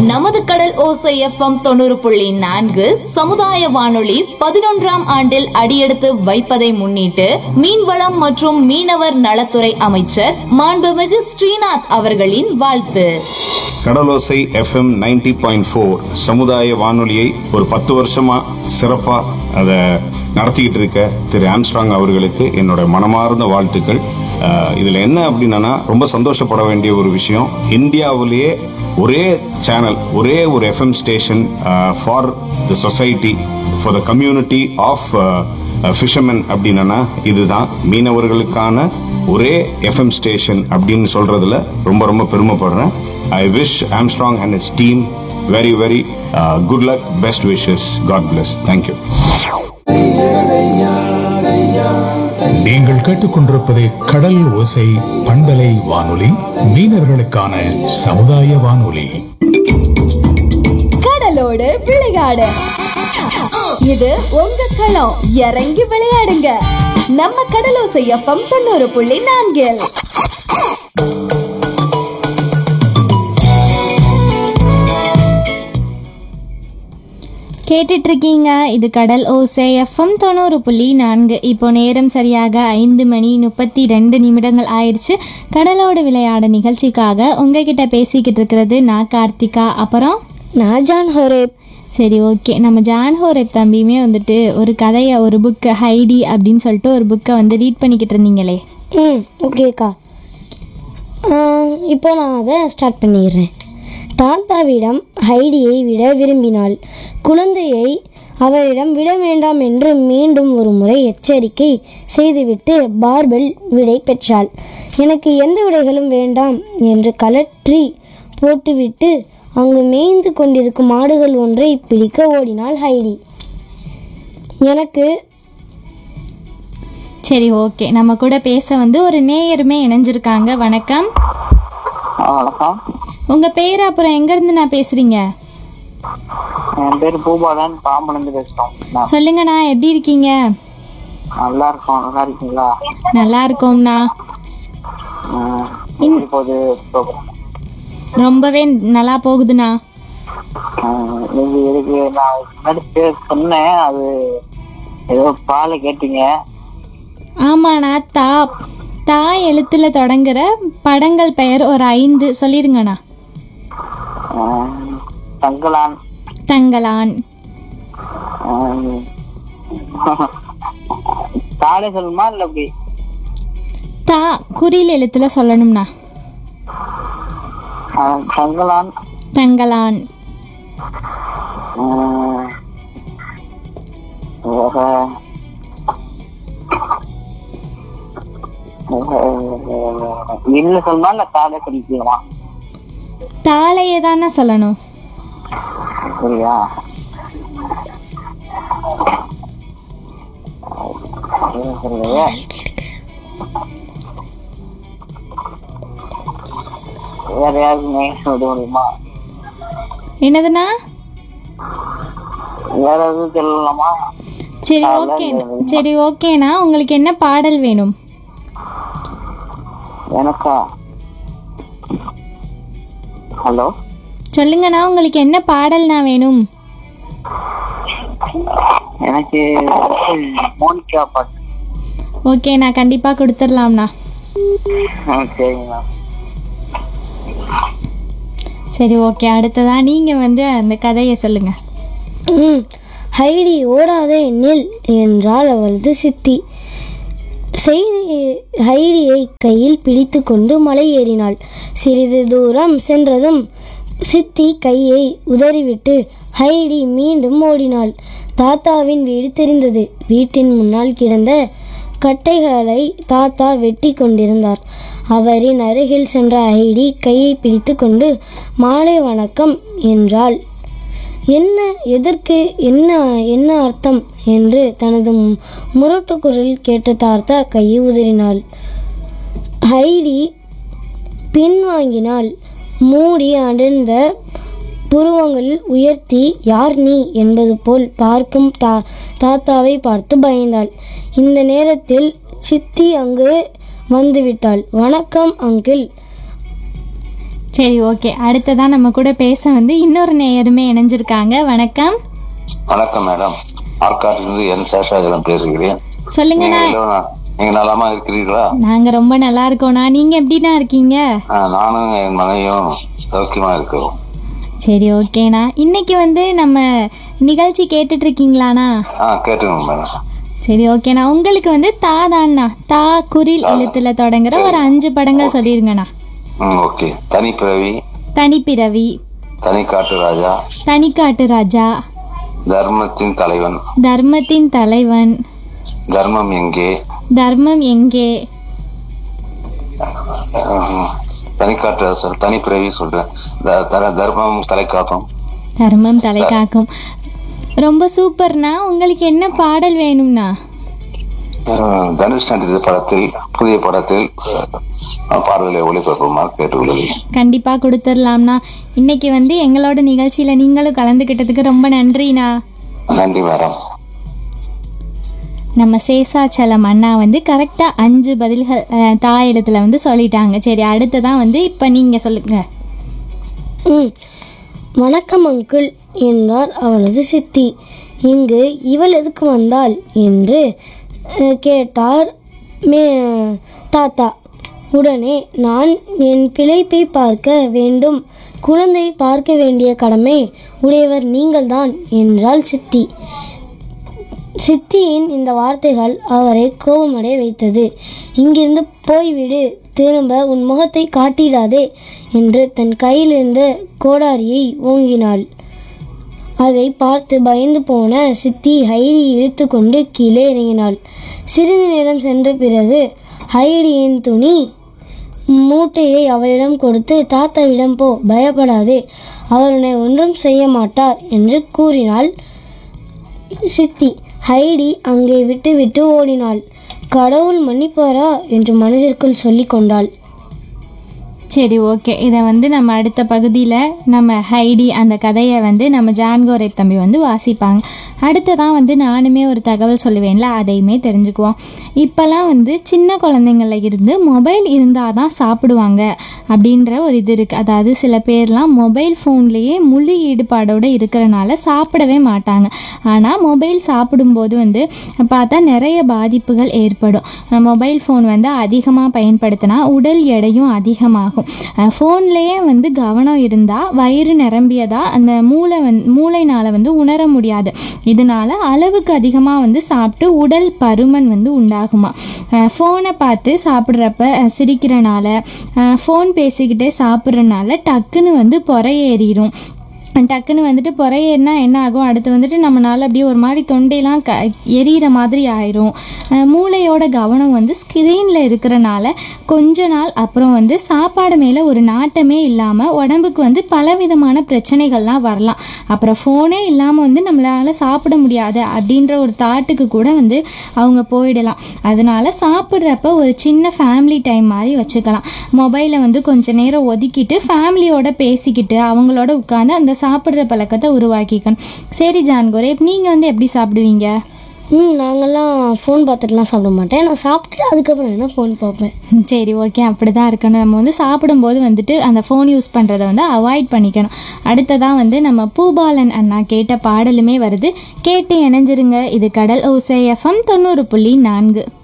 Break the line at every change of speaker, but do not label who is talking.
நமது கடல் ஓசை எஃப்எம் தொண்ணூறு புள்ளி நான்கு சமுதாய வானொலி பதினொன்றாம் ஆண்டில் அடியெடுத்து வைப்பதை முன்னிட்டு மீன்வளம் மற்றும் மீனவர் நலத்துறை அமைச்சர் மாண்புமிகு ஸ்ரீநாத் அவர்களின் வாழ்த்து
Kadalosai FM ninety point four சமுதாய வானொலியை ஒரு பத்து வருஷமா சிறப்பா அதை நடத்திக்கிட்டு இருக்க திரு ஆம்ஸ்ட்ராங் அவர்களுக்கு என்னோட மனமார்ந்த வாழ்த்துக்கள் அஹ், இதுல என்ன அப்படின்னா ரொம்ப சந்தோஷப்பட வேண்டிய ஒரு விஷயம் இந்தியாவிலேயே ஒரே சேனல் ஒரே ஒரு FM station for the society for the community of fishermen அப்படின்னா இதுதான் மீனவர்களுக்கான ஒரே எஃப்எம் ஸ்டேஷன் அப்படின்னு சொல்றதுல ரொம்ப ரொம்ப பெருமைப்படுறேன் I wish Armstrong and is team very very good luck best wishes god bless thank you
நீங்கள் கேட்டுக்கொண்டிருப்பது கடல் ஓசை பண்பலை வானொலி மீனவர்களுக்கான சமுதாய வானொலி
கடலோடு விளையாடு இது உங்க களம் இறங்கி விளையாடுங்க நம்ம கடலோசை எஃப்எம் தொண்ணூறு புள்ளி நான்கில்
கேட்டுட்டு இருக்கீங்க இது கடல் ஓசை எஃப்எம் தொண்ணூறு புள்ளி நான்கு இப்போ நேரம் சரியாக ஐந்து மணி முப்பத்தி ரெண்டு நிமிடங்கள் ஆயிடுச்சு கடலோடு விளையாட நிகழ்ச்சிக்காக உங்ககிட்ட பேசிக்கிட்டு இருக்கிறது நான் கார்த்திகா அப்புறம்
நான் ஜான் ஹோரேப்
சரி ஓகே நம்ம ஜான் ஹோரேப் தம்பியுமே வந்துட்டு ஒரு கதையை ஒரு புக்கை ஹைடி அப்படின்னு சொல்லிட்டு ஒரு புக்கை வந்து ரீட் பண்ணிக்கிட்டு இருந்தீங்களே
ம் ஓகேக்கா இப்போ நான் அதை ஸ்டார்ட் பண்ணிடுறேன் தாத்தாவிடம் ஹைடியை விட விரும்பினாள் குழந்தையை அவரிடம் விட வேண்டாம் என்று மீண்டும் ஒரு முறை எச்சரிக்கை செய்துவிட்டு பார்பல் விடை பெற்றாள் எனக்கு எந்த விடைகளும் வேண்டாம் என்று கலற்றி போட்டுவிட்டு அங்கு மேய்ந்து கொண்டிருக்கும் மாடுகள் ஒன்றை பிடிக்க ஓடினாள் ஹைடி எனக்கு
சரி ஓகே நம்ம கூட பேச வந்து ஒரு நேயருமே இணைஞ்சிருக்காங்க வணக்கம்
வணக்கம்
உங்கள் பேர் அப்புறம் எங்கேருந்து நான் பேசுகிறீங்க
என் பேர் பூபாலன் பாம்பலேருந்து பேசுறோம் நான்
சொல்லுங்கண்ணா எப்படி இருக்கீங்க
நல்லா இருக்கோம் நல்லா இருக்கீங்களா
நல்லா இருக்கோம்ண்ணா
ம், எப்படி போகுது program?
ரொம்பவே நல்லா போகுதுண்ணா
ம், நீங்க இதுக்கு நான் முன்னாடி பேர் சொன்னேன் அது ஏதோ பாலை கேட்டீங்க
ஆமாண்ணா தா தா எழுத்துல தொடங்குற படங்கள் பெயர் ஒரு ஐந்து சொல்லிருங்கண்ணா
ம், தங்கலான்
தங்கலான்
ம், தாலே சொல்லுமா இல்ல அப்படி
தா குறில் எழுத்துல சொல்லணும்ண்ணா
ம், தங்கலான்
தங்கலான்
ம், வேற இல்ல சொல்லணுமா இல்ல தாலே சொல்லிக்கலாமா
தாளையே தானே சொல்லணும்
சரியா இல்லையே வேற யாருக்கு நேம் சொல்ல முடியுமா
என்னதுண்ணா
வேற எதுவும் சொல்லலாமா
சரி ஓகே சரி ஓகேண்ணா உங்களுக்கு என்ன பாடல் வேணும்
எனக்கா ஹலோ
சொல்லுங்கண்ணா உங்களுக்கு என்ன பாடல்ண்ணா வேணும்
எனக்கு மோனிகா பாட்டு
ஓகே நான் கண்டிப்பாக கொடுத்துடலாம்ண்ணா
ஆ, சரிங்கண்ணா
சரி ஓகே அடுத்ததா நீங்கள் வந்து அந்த கதையை சொல்லுங்கள்
ம் ஹைடி ஓடாதே நில் என்றாள் அவளது சித்தி செய்தி ஹைடியை கையில் பிடித்து கொண்டு மலை ஏறினாள் சிறிது தூரம் சென்றதும் சித்தி கையை உதறிவிட்டு ஹைடி மீண்டும் ஓடினாள் தாத்தாவின் வீடு தெரிந்தது வீட்டின் முன்னால் கிடந்த கட்டைகளை தாத்தா வெட்டி கொண்டிருந்தார் அவரின் அருகில் சென்ற ஹைடி கையை பிடித்து கொண்டு மாலை வணக்கம் என்றாள் என்ன எதற்கு என்ன என்ன அர்த்தம் என்று தனது மு- முரட்டு குரலில் கேட்ட தாத்தா கையை உதறினாள் ஹைடி பின்வாங்கினாள் மூடி அடர்ந்த புருவங்களில் உயர்த்தி யார் நீ என்பது போல் பார்க்கும் தா தாத்தாவை பார்த்து பயந்தாள் இந்த நேரத்தில் சித்தி அங்கு வந்துவிட்டாள் வணக்கம் அங்கிள்
சரி ஓகே அடுத்ததான் நம்ம கூட பேச வந்து இன்னொரு நேயருமே இணைஞ்சிருக்காங்க வணக்கம்
வணக்கம் மேடம் ஆற்காட்டிலிருந்து என் சேஷாஜலம் பேசுகிறேன்
சொல்லுங்கண்ணா
நீங்க எல்லோரும் நீங்க நலமா இருக்கிறீர்களா
நாங்க ரொம்ப நல்லா இருக்கோண்ணா நீங்க எப்படிண்ணா இருக்கீங்க
ஆ, நானும் என் மனைவியும் சௌக்கியமா இருக்கிறோம்
சரி ஓகேண்ணா இன்னைக்கு வந்து நம்ம நிகழ்ச்சி கேட்டுட்டு இருக்கீங்களாண்ணா
ஆ கேட்டுங்க மேடம்
சரி ஓகேண்ணா உங்களுக்கு வந்து தாதாண்ணா தா குரில் எழுத்துல தொடங்குற ஒரு அஞ்சு படங்கள் சொல்லிருங்கண்ணா
ம் ஓகே தனிப்பிறவி
தனிப்பிறவி
தனிக்காட்டு ராஜா
தனிக்காட்டு ராஜா
தர்மத்தின் தலைவன்
தர்மத்தின் தலைவன்
தர்மம் எங்கே
தர்மம் எங்கே
ம், தனிக்காட்டு ராஜா தனிப்பிறவி சொல்றேன் த- தர- தர்மம் தலை காக்கும்
தர்மம் தலை காக்கும் ரொம்ப சூப்பர்ண்ணா உங்களுக்கு என்ன பாடல் வேணும்ண்ணா
ம், தனுஷ் நடித்த படத்தில் புதிய படத்தில் அஹ், பாடல்களை ஒளிபரப்புமாறு கேட்டுக்கொள்கிறேன்
கண்டிப்பா கொடுத்துடலாம்ண்ணா இன்னைக்கு வந்து எங்களோட நிகழ்ச்சியில நீங்களும் கலந்துக்கிட்டதுக்கு ரொம்ப நன்றிண்ணா
நன்றி மேடம்
நம்ம சேசாச்சலம் அண்ணா வந்து கரெக்டாக அஞ்சு பதில்கள் அஹ், தாய் எழுத்துல வந்து சொல்லிட்டாங்க சரி அடுத்ததான் வந்து இப்போ நீங்கள் சொல்லுங்க
ம் வணக்கம் அங்கிள் என்றார் அவளது சித்தி இங்கு இவள் எதுக்கு வந்தாள் என்று அஹ், கேட்டார் மே தாத்தா உடனே நான் என் பிழைப்பை பார்க்க வேண்டும் குழந்தை பார்க்க வேண்டிய கடமை உடையவர் நீங்கள்தான் என்றாள் சித்தி சித்தியின் இந்த வார்த்தைகள் அவரை கோபமடைய வைத்தது இங்கிருந்து போய்விடு திரும்ப உன் முகத்தை காட்டிடாதே என்று தன் கையிலிருந்த கோடாரியை ஓங்கினாள் அதை பார்த்து பயந்து போன சித்தி ஹைடி இழுத்து கொண்டு கீழே இறங்கினாள் சிறிது நேரம் சென்ற பிறகு ஹைடியின் துணி மூட்டையை அவளிடம் கொடுத்து தாத்தாவிடம் போ பயப்படாதே அவர் உன்னை ஒன்றும் செய்ய மாட்டார் என்று கூறினாள் சித்தி ஹைடி அங்கே விட்டு விட்டு ஓடினாள் கடவுள் மன்னிப்பாரா என்று மனதிற்குள் சொல்லிக் கொண்டாள்
சரி ஓகே இதை வந்து நம்ம அடுத்த பகுதியில் நம்ம ஹைடி அந்த கதையை வந்து நம்ம ஜான்கோரை தம்பி வந்து வாசிப்பாங்க அடுத்ததான் வந்து நானுமே ஒரு தகவல் சொல்லுவேன்ல அதையுமே தெரிஞ்சுக்குவோம் இப்போல்லாம் வந்து சின்ன குழந்தைங்கள இருந்து மொபைல் இருந்தால் தான் சாப்பிடுவாங்க அப்படின்ற ஒரு இது இருக்குது அதாவது சில பேர்லாம் மொபைல் ஃபோன்லேயே முழு ஈடுபாடோடு இருக்கிறனால சாப்பிடவே மாட்டாங்க ஆனால் மொபைல் சாப்பிடும்போது வந்து பார்த்தா நிறைய பாதிப்புகள் ஏற்படும் மொபைல் ஃபோன் வந்து அதிகமாக பயன்படுத்தினா உடல் எடையும் அதிகமாகும் ஃபோன்லேயே வந்து கவனம் இருந்தால் வயிறு நிரம்பியதா அந்த மூளை வந் மூளைனால் வந்து உணர முடியாது இதனால அளவுக்கு அதிகமாக வந்து சாப்பிட்டு உடல் பருமன் வந்து உண்டாகுமா ஃபோனை பார்த்து சாப்பிட்றப்ப அஹ், சிரிக்கிறனால ஃபோன் பேசிக்கிட்டே சாப்பிட்றனால டக்குன்னு வந்து பொறையேறிடும் டக்குன்னு வந்துட்டு புறையேறினா என்ன ஆகும் அடுத்து வந்துட்டு நம்மளால் அப்படியே ஒரு மாதிரி தொண்டையெல்லாம் க எரியிற மாதிரி ஆயிரும் அஹ் மூளையோட கவனம் வந்து ஸ்க்ரீனில் இருக்கிறனால கொஞ்ச நாள் அப்புறம் வந்து சாப்பாடு மேலே ஒரு நாட்டமே இல்லாமல் உடம்புக்கு வந்து பலவிதமான பிரச்சனைகள்லாம் வரலாம் அப்புறம் ஃபோனே இல்லாமல் வந்து நம்மளால் சாப்பிட முடியாது அப்படின்ற ஒரு தாட்டுக்கு கூட வந்து அவங்க போயிடலாம் அதனால சாப்பிட்றப்ப ஒரு சின்ன ஃபேமிலி டைம் மாதிரி வச்சுக்கலாம் மொபைலை வந்து கொஞ்ச நேரம் ஒதுக்கிட்டு ஃபேமிலியோட பேசிக்கிட்டு அவங்களோட உட்காந்து அந்த சாப்பிட்ற பழக்கத்தை உருவாக்கிக்கணும் சரி ஜான்கோரே நீங்கள் வந்து எப்படி சாப்பிடுவீங்க
ம் நாங்கள்லாம் ஃபோன் பார்த்துட்டுலாம் சாப்பிட மாட்டேன் நான் சாப்பிட்டுட்டு அதுக்கப்புறம் என்ன ஃபோன் பார்ப்பேன்
சரி ஓகே அப்படி தான் இருக்கணும் நம்ம வந்து சாப்பிடும்போது வந்துட்டு அந்த ஃபோன் யூஸ் பண்ணுறதை வந்து அவாய்ட் பண்ணிக்கணும் அடுத்ததான் வந்து நம்ம பூபாலன் அண்ணா கேட்ட பாடலுமே வருது கேட்டு இணைஞ்சிருங்க இது கடல் ஓசை எஃப்எம் தொண்ணூறு புள்ளி நான்கு